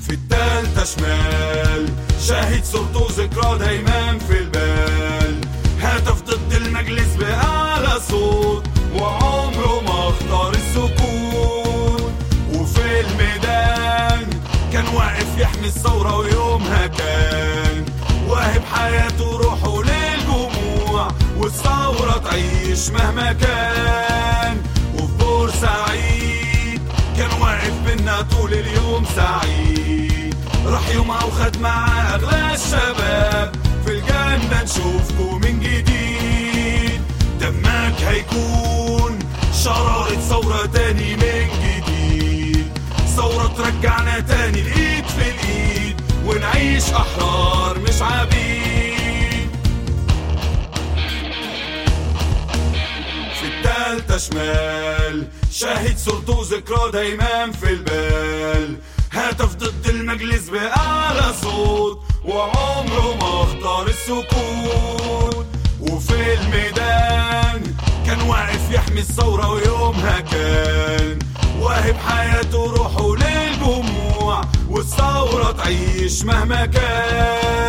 في التالتة شمال شاهد صورته ذكرى دايما في البال هاتف ضد المجلس بأعلى صوت وعمره ما اختار السكون وفي الميدان كان واقف يحمي الثورة ويومها كان واهب حياته روحه للجموع والثورة تعيش مهما كان وفي بورسعيد كان واقف بينا طول اليوم سعيد راح يومها وخد معاه أغلى الشباب في الجنة نشوفكم من جديد دمك هيكون شرارة ثورة تاني من جديد ثورة ترجعنا تاني الإيد في الإيد ونعيش أحرار مش عبيد في التالتة شمال شاهد صورته ذكرى دايما في البال هاتف ضد المجلس بأعلى صوت وعمره ما اختار السكوت وفي الميدان كان واقف يحمي الثورة ويومها كان واهب حياته روحه للجموع والثورة تعيش مهما كان